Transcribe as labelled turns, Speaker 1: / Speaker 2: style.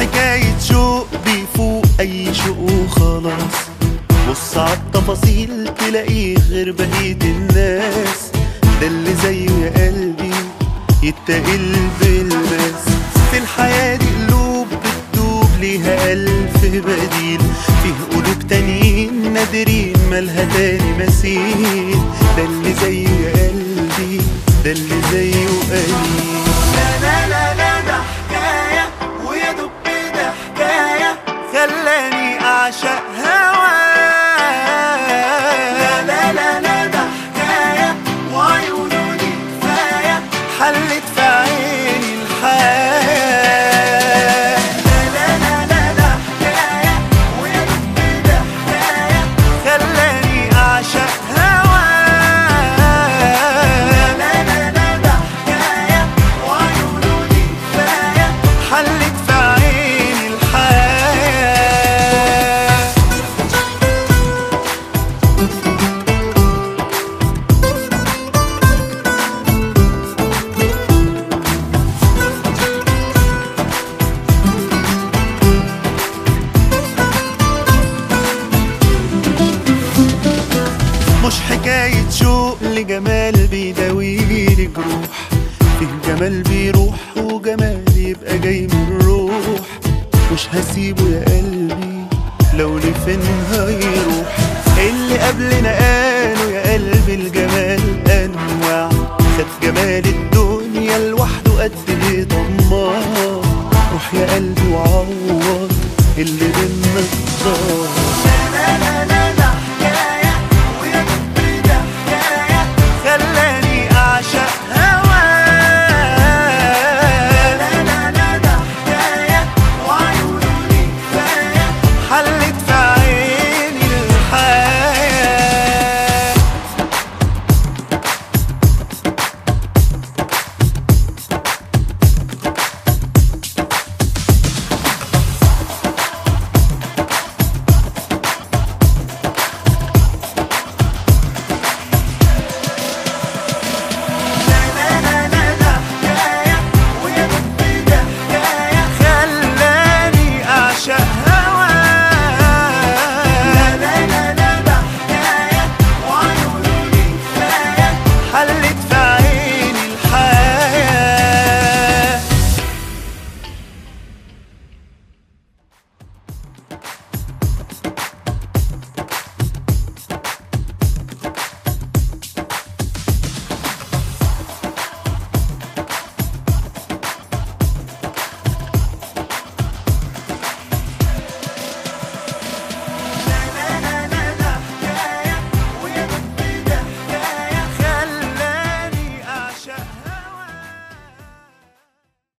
Speaker 1: حكاية شوق بيفوق أي شوق وخلاص بص عالتفاصيل تلاقيه غير بقية الناس ده اللي زيه يا قلبي يتقل بالباس في الحياة دي قلوب بتدوب ليها ألف بديل فيه قلوب تانيين نادرين مالها تاني مثيل ده اللي زيه يا قلبي ده اللي زيه قليل لا لا لا لا ده حكاية ويا دب ده حكاية خلاني أعشق هواه لا لا لا لا ده حكاية وعيونه دي كفاية حلت في عيني الحياة لا لا لا لا ده حكاية ويا دب ده حكاية خلاني أعشق هواه لا لا لا لا ده حكاية وعيونه دي كفاية حلت في عيني الحياة مش حكاية شوق لجمال بيداويلي جروح فيه جمال بيروح وجمال يبقى جاي من روح مش هسيبه يا قلبي لو لفين هيروح اللي قبلنا قالوا يا قلبي الجمال انواع خد جمال الدنيا لوحده قد ايه طماع روح يا قلبي وعوض اللي بينا ضاع